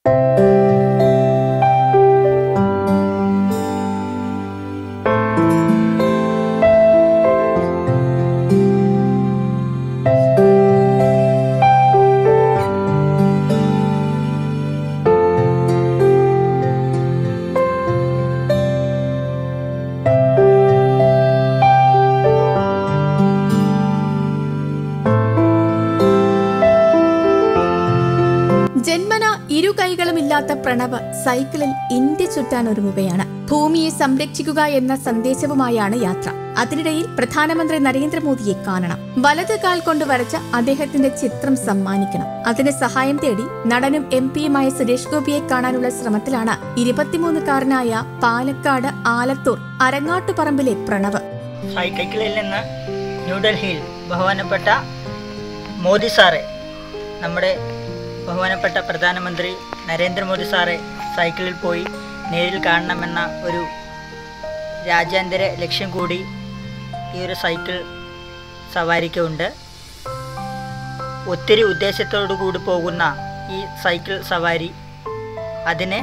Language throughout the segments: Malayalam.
ജന്മന ഇരു കൈകളുമില്ലാത്ത പ്രണവ് സൈക്കിളിൽ ഇന്ത്യ ചുറ്റാൻ ഒരുങ്ങുകയാണ് ഭൂമിയെ സംരക്ഷിക്കുക എന്ന സന്ദേശവുമായാണ് യാത്ര അതിനിടയിൽ പ്രധാനമന്ത്രി നരേന്ദ്രമോദിയെ കാണണം വലത് കാൽ കൊണ്ട് വരച്ച അദ്ദേഹത്തിന്റെ ചിത്രം സമ്മാനിക്കണം അതിന് സഹായം തേടി നടനും എം പിയുമായ സുരേഷ് ഗോപിയെ കാണാനുള്ള ശ്രമത്തിലാണ് ഇരുപത്തിമൂന്നുകാരനായ പാലക്കാട് ആലത്തൂർ അരങ്ങാട്ടുപറമ്പിലെ പ്രണവ് സൈക്കിളിൽ നിന്ന് ന്യൂഡൽഹിയിൽ ബഹുമാനപ്പെട്ട മോദി സാറെ നമ്മുടെ ബഹുമാനപ്പെട്ട പ്രധാനമന്ത്രി നരേന്ദ്രമോദി സാറെ സൈക്കിളിൽ പോയി നേരിൽ കാണണമെന്ന ഒരു രാജ്യാന്തര ലക്ഷ്യം കൂടി ഈ ഒരു സൈക്കിൾ സവാരിക്കുണ്ട് ഒത്തിരി ഉദ്ദേശത്തോടു കൂടി പോകുന്ന ഈ സൈക്കിൾ സവാരി അതിന്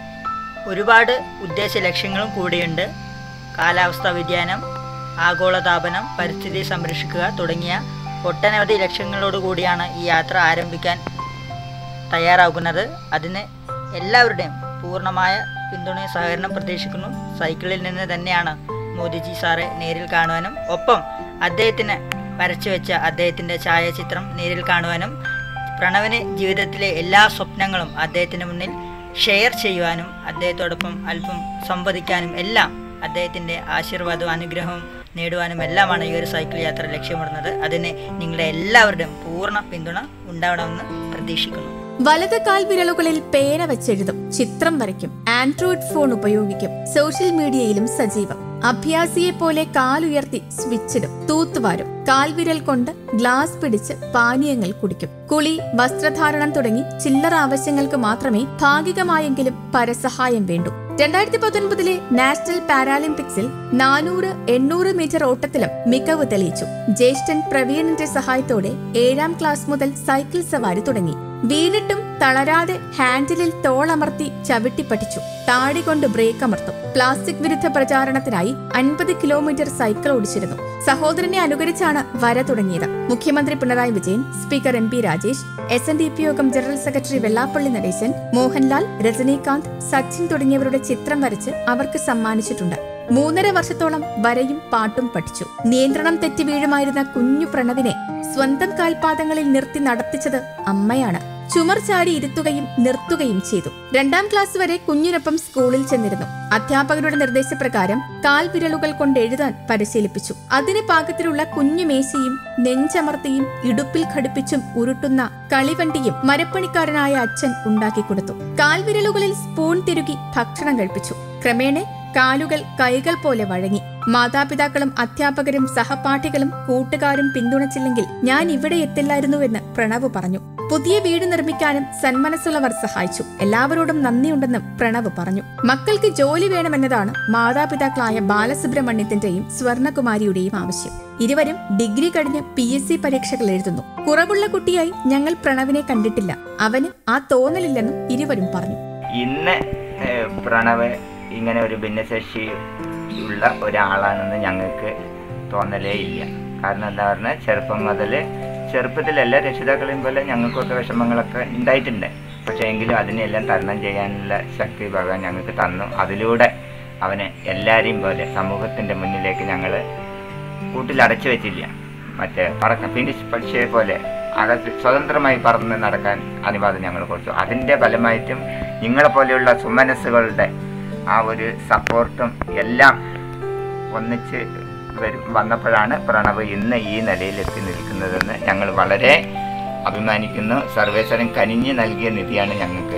ഒരുപാട് ഉദ്ദേശ ലക്ഷ്യങ്ങളും കൂടിയുണ്ട് കാലാവസ്ഥാ വ്യതിയാനം ആഗോളതാപനം പരിസ്ഥിതി സംരക്ഷിക്കുക തുടങ്ങിയ ഒട്ടനവധി ലക്ഷ്യങ്ങളോട് കൂടിയാണ് ഈ യാത്ര ആരംഭിക്കാൻ തയ്യാറാകുന്നത് അതിന് എല്ലാവരുടെയും പൂർണ്ണമായ പിന്തുണയും സഹകരണം പ്രതീക്ഷിക്കുന്നു സൈക്കിളിൽ നിന്ന് തന്നെയാണ് മോദിജി സാറെ നേരിൽ കാണുവാനും ഒപ്പം അദ്ദേഹത്തിന് വരച്ചു വെച്ച അദ്ദേഹത്തിൻ്റെ ഛായാചിത്രം നേരിൽ കാണുവാനും പ്രണവിന് ജീവിതത്തിലെ എല്ലാ സ്വപ്നങ്ങളും അദ്ദേഹത്തിന് മുന്നിൽ ഷെയർ ചെയ്യുവാനും അദ്ദേഹത്തോടൊപ്പം അല്പം സംവദിക്കാനും എല്ലാം അദ്ദേഹത്തിൻ്റെ ആശീർവാദവും അനുഗ്രഹവും നേടുവാനും എല്ലാമാണ് ഈ ഒരു സൈക്കിൾ യാത്ര ലക്ഷ്യമിടുന്നത് അതിന് നിങ്ങളുടെ എല്ലാവരുടെയും പൂർണ്ണ പിന്തുണ ഉണ്ടാവണമെന്ന് പ്രതീക്ഷിക്കുന്നു വലത് കാൽ വിരലുകളിൽ പേന വെച്ചെഴുതും ചിത്രം വരയ്ക്കും ആൻഡ്രോയിഡ് ഫോൺ ഉപയോഗിക്കും സോഷ്യൽ മീഡിയയിലും സജീവം അഭ്യാസിയെ പോലെ കാലുയർത്തി സ്വിച്ചിടും തൂത്തുവാരും കാൽവിരൽ കൊണ്ട് ഗ്ലാസ് പിടിച്ച് പാനീയങ്ങൾ കുടിക്കും കുളി വസ്ത്രധാരണം തുടങ്ങി ചില്ലറ ആവശ്യങ്ങൾക്ക് മാത്രമേ ഭാഗികമായെങ്കിലും പരസഹായം വേണ്ടൂ രണ്ടായിരത്തി പത്തൊൻപതിലെ നാഷണൽ പാരാലിമ്പിക്സിൽ നാനൂറ് എണ്ണൂറ് മീറ്റർ ഓട്ടത്തിലും മികവ് തെളിയിച്ചു ജ്യേഷ്ഠൻ പ്രവീണിന്റെ സഹായത്തോടെ ഏഴാം ക്ലാസ് മുതൽ സൈക്കിൾ സവാരി തുടങ്ങി വീണിട്ടും തളരാതെ ഹാൻഡിലിൽ തോളമർത്തി ചവിട്ടി പഠിച്ചു താടി കൊണ്ട് ബ്രേക്ക് അമർത്തും പ്ലാസ്റ്റിക് വിരുദ്ധ പ്രചാരണത്തിനായി അൻപത് കിലോമീറ്റർ സൈക്കിൾ ഓടിച്ചിരുന്നു സഹോദരനെ അനുകരിച്ചാണ് വര തുടങ്ങിയത് മുഖ്യമന്ത്രി Pinarayi Vijayan speaker M P Rajesh S N D P യോഗം ജനറൽ സെക്രട്ടറി വെള്ളാപ്പള്ളി നടേശൻ മോഹൻലാൽ രജനീകാന്ത് സച്ചിൻ തുടങ്ങിയവരുടെ ചിത്രം വരച്ച് അവർക്ക് സമ്മാനിച്ചിട്ടുണ്ട് മൂന്നര വർഷത്തോളം വരയും പാട്ടും പഠിച്ചു നിയന്ത്രണം തെറ്റി വീഴുമായിരുന്ന കുഞ്ഞു പ്രണവിനെ സ്വന്തം കാൽപാദങ്ങളിൽ നിർത്തി നടത്തിച്ചത് അമ്മയാണ് ചുമർ ചാടി ഇരുത്തുകയും നിർത്തുകയും ചെയ്തു രണ്ടാം ക്ലാസ് വരെ കുഞ്ഞിനൊപ്പം സ്കൂളിൽ ചെന്നിരുന്നു അധ്യാപകരുടെ നിർദ്ദേശപ്രകാരം കാൽവിരലുകൾ കൊണ്ട് എഴുതാൻ പരിശീലിപ്പിച്ചു അതിന് പാകത്തിലുള്ള കുഞ്ഞു മേശയും നെഞ്ചമർത്തിയും ഇടുപ്പിൽ ഘടിപ്പിച്ചും ഉരുട്ടുന്ന കളിവണ്ടിയും മരപ്പണിക്കാരനായ അച്ഛൻ ഉണ്ടാക്കിക്കൊടുത്തു കാൽവിരലുകളിൽ സ്പൂൺ തിരുകി ഭക്ഷണം കഴിപ്പിച്ചു ക്രമേണ കാലുകൾ കൈകൾ പോലെ വഴങ്ങി മാതാപിതാക്കളും അധ്യാപകരും സഹപാഠികളും കൂട്ടുകാരും പിന്തുണച്ചില്ലെങ്കിൽ ഞാൻ ഇവിടെ എത്തില്ലായിരുന്നുവെന്ന് പ്രണവ് പറഞ്ഞു പുതിയ വീട് നിർമ്മിക്കാനും സന്മനസ്സുള്ളവർ സഹായിച്ചു എല്ലാവരോടും നന്ദിയുണ്ടെന്നും പ്രണവ് പറഞ്ഞു മക്കൾക്ക് ജോലി വേണമെന്നതാണ് മാതാപിതാക്കളായ ബാലസുബ്രഹ്മണ്യത്തിന്റെയും സ്വർണകുമാരിയുടെയും ആവശ്യം ഇരുവരും ഡിഗ്രി കഴിഞ്ഞ് പി എസ് സി പരീക്ഷകൾ എഴുതുന്നു കുറവുള്ള കുട്ടിയായി ഞങ്ങൾ പ്രണവിനെ കണ്ടിട്ടില്ല അവന് ആ തോന്നലില്ലെന്നും ഇരുവരും പറഞ്ഞു ഇന്ന് ഏഹ്, പ്രണവ് ഇങ്ങനെ ഒരു ഭിന്നശേഷി ഉള്ള ഒരാളാണെന്ന് ഞങ്ങൾക്ക് തോന്നലേ ഇല്ല കാരണം എന്താ പറഞ്ഞാൽ ചെറുപ്പം മുതൽ ചെറുപ്പത്തിലെല്ലാ രക്ഷിതാക്കളെയും പോലെ ഞങ്ങൾക്കൊക്കെ വിഷമങ്ങളൊക്കെ ഉണ്ടായിട്ടുണ്ട് പക്ഷേ എങ്കിലും അതിനെല്ലാം തരണം ചെയ്യാനുള്ള ശക്തി ഭഗവാൻ ഞങ്ങൾക്ക് തന്നു അതിലൂടെ അവനെ എല്ലാവരെയും പോലെ സമൂഹത്തിൻ്റെ മുന്നിലേക്ക് ഞങ്ങൾ കൂട്ടിലടച്ചു വെച്ചില്ല മറ്റേ പറക്ക ഫിനിഷ് പക്ഷിയെ പോലെ അകത്ത് സ്വതന്ത്രമായി പറന്ന് നടക്കാൻ അനുവാദം ഞങ്ങൾ കൊടുത്തു അതിൻ്റെ ഫലമായിട്ടും നിങ്ങളെപ്പോലെയുള്ള സുമനസ്സുകളുടെ ആ ഒരു സപ്പോർട്ടും എല്ലാം ഒന്നിച്ച് വരും വന്നപ്പോഴാണ് പ്രണവ് ഇന്ന് ഈ നിലയിൽ എത്തി നിൽക്കുന്നതെന്ന് ഞങ്ങൾ വളരെ അഭിമാനിക്കുന്നു സർവേശ്വരൻ കനിഞ്ഞ് നൽകിയ നിധിയാണ് ഞങ്ങൾക്ക്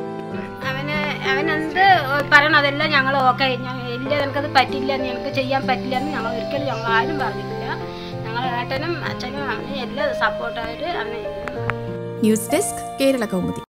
അവന് അവൻ എന്ത് പറയണം അതെല്ലാം ഞങ്ങൾ ഓക്കെ ഇല്ല എനിക്കത് പറ്റില്ല ഞങ്ങൾക്ക് ചെയ്യാൻ പറ്റില്ല എന്ന് ഞങ്ങൾ ഒരിക്കലും ഞങ്ങൾ ആരും പറഞ്ഞിട്ടില്ല ഞങ്ങൾ ഏട്ടനും അച്ഛനും അവന് എല്ലാം സപ്പോർട്ടായിട്ട് അവന് ന്യൂസ് ഡെസ്ക് കേരള കൗമുദി